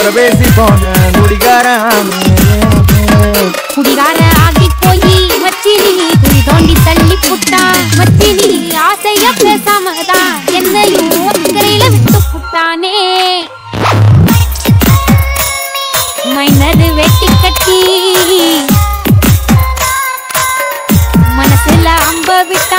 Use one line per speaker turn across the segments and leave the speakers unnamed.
பேசி போன குடிகாரன்
குடிகார ஆகி போய் மச்சினி குடி தோண்டி தள்ளி புட்டான் மச்சினி ஆசைய பேசாமதான் என்னையும் அக்கறையில விட்டு புட்டானே மைனது வெட்டி கட்டி மனசுல அம்ப விட்டா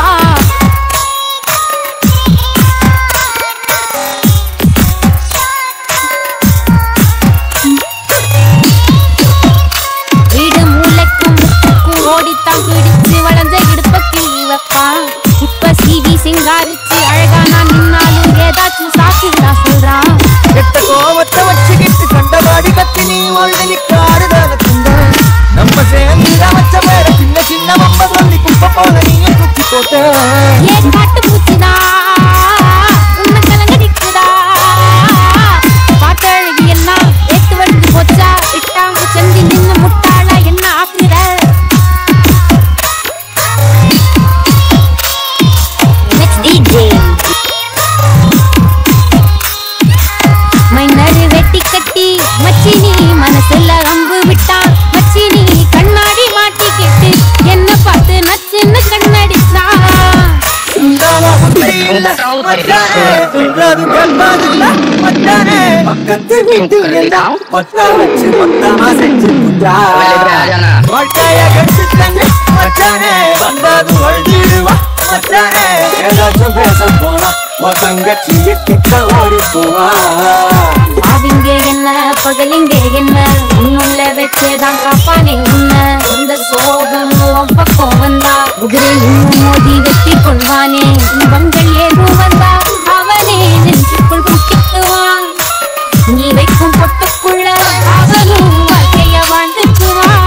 வீடு மூளைக்கும் முத்துக்கும் ஓடித்தான் பிடிச்சு வளர்ந்த இடுப்ப கிள்ளி வைப்பான் இப்ப சிவி சிங்காரிச்சு அழகா நான் நின்னாலும் ஏதாச்சும் சாக்கிண்டா சொல்றான்
கெட்ட கோவத்தை வச்சுக்கிட்டு கண்டபாடி கத்தி நீ வாழ்ந்து நிக்காடுதான துண்ட நம்ம சேர்ந்து வச்ச பேர சின்ன சின்ன மம்ம சொல்லி குப்ப போல நீயும் குத்தி போட்ட
ஏன் காட்டு பூச்சிதா உன்னை கலங்கடிக்குதா பாட்டழகி எல்லாம் ஏத்து வந்து போச்சா இட்டாங்க செஞ்சு நின்னு முட்டாளா என்ன ஆக்குற
Next DJ.
மைனரு வெட்டி கட்டி மச்சினி மனசுல அம்பு விட்டான் மச்சினி கண்ணாடி மாட்டி கேட்டு என்ன பார்த்து நச்சுன்னு கண்ணடிச்சான்
சுண்டாவா புத்தி இல்ல மச்சானே துன்றது கண்பாதுல்ல மச்சானே பக்கத்து வீட்டு எல்லாம் பத்தா வச்சு மொத்தமா செஞ்சு புட்டா வாழ்க்கைய கட்டு தங்க மச்சானே வந்தாது வழிடுவா மச்சானே ஏதாச்சும் பேச போனா உன் தங்கச்சி கிட்ட ஓடி போவா
அவங்க என்ன பகலிங்க என்ன உன்னுள்ள வச்சேதான் காப்பானே உன்ன இந்த சோகம் உன் பக்கம் வந்தா உதிரை இன்னும் மோதி வெட்டி கொள்வானே இவங்கள் ஏதும் வந்தா அவனே நெஞ்சுக்குள் முக்கிக்குவான் நீ வைக்கும் பொட்டுக்குள்ள அவனும் வாழ்க்கைய வாழ்ந்துக்குவான்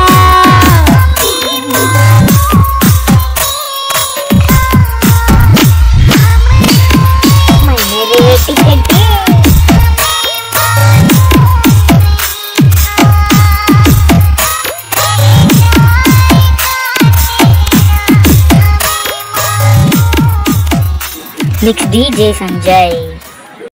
Minor வெட்டி கட்டி Next DJ Sanjay.